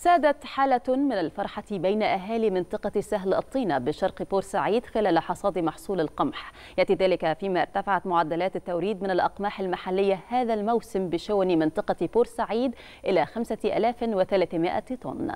سادت حالة من الفرحة بين أهالي منطقة سهل الطينة بشرق بورسعيد خلال حصاد محصول القمح يأتي ذلك فيما ارتفعت معدلات التوريد من الأقماح المحلية هذا الموسم بشون منطقة بورسعيد إلى 5300 طن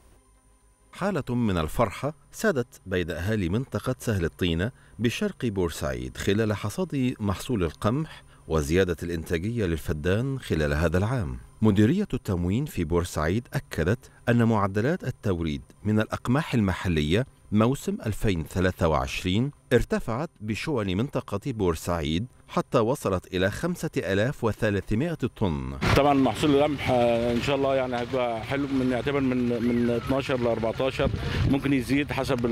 حالة من الفرحة سادت بين أهالي منطقة سهل الطينة بشرق بورسعيد خلال حصاد محصول القمح وزيادة الإنتاجية للفدان خلال هذا العام. مديرية التموين في بورسعيد أكدت أن معدلات التوريد من الأقماح المحلية موسم 2023 ارتفعت بشون منطقة بورسعيد حتى وصلت إلى 5300 طن طبعا محصول القمح ان شاء الله يعني هيبقى حلو من يعتبر من من 12 ل 14 ممكن يزيد حسب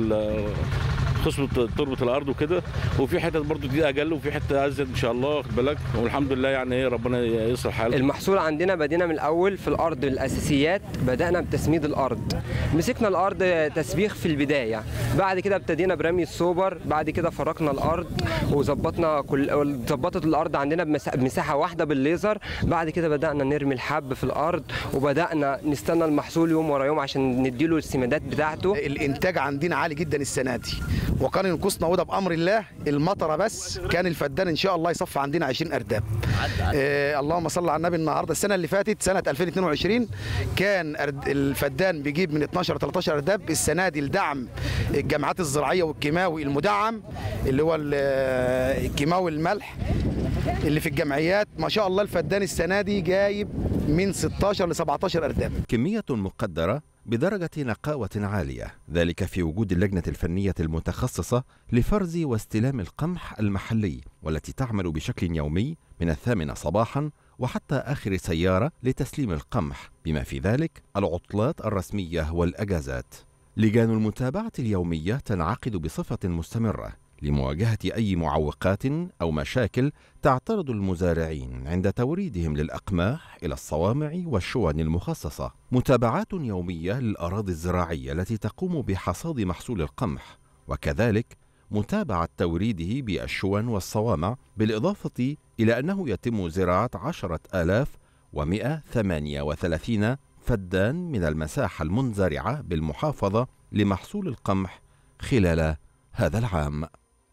خصبة تربة الأرض وكده وفي حتت برضو دي أقل وفي حتة أزيد إن شاء الله واخد بالك والحمد لله يعني إيه ربنا يصلح حالك المحصول عندنا بدينا من الأول في الأرض الأساسيات بدأنا بتسميد الأرض مسكنا الأرض تسبيخ في البداية بعد كده ابتدينا برمي السوبر بعد كده فرقنا الأرض وظبطنا كل ظبطت الأرض عندنا بمساحة واحدة بالليزر بعد كده بدأنا نرمي الحب في الأرض وبدأنا نستنى المحصول يوم ورا يوم عشان نديله السمادات بتاعته الإنتاج عندنا عالي جدا السنة دي وكان ينقصنا وده بامر الله المطره بس كان الفدان ان شاء الله يصفي عندنا 20 ارداب آه اللهم صل على النبي النهارده السنه اللي فاتت سنه 2022 كان الفدان بيجيب من 12 ل 13 ارداب السنه دي لدعم الجامعات الزراعيه والكيماوي المدعم اللي هو الكيماوي الملح اللي في الجمعيات ما شاء الله الفدان السنه دي جايب من 16 ل 17 ارداب كميه مقدره بدرجة نقاوة عالية ذلك في وجود اللجنة الفنية المتخصصة لفرز واستلام القمح المحلي والتي تعمل بشكل يومي من الثامنة صباحا وحتى آخر سيارة لتسليم القمح بما في ذلك العطلات الرسمية والأجازات لجان المتابعة اليومية تنعقد بصفة مستمرة لمواجهة أي معوقات أو مشاكل تعترض المزارعين عند توريدهم للأقماح إلى الصوامع والشون المخصصة. متابعات يومية للأراضي الزراعية التي تقوم بحصاد محصول القمح، وكذلك متابعة توريده بالشون والصوامع بالإضافة إلى أنه يتم زراعة عشرة آلاف ومئة ثمانية وثلاثين فدان من المساحة المنزرعة بالمحافظة لمحصول القمح خلال هذا العام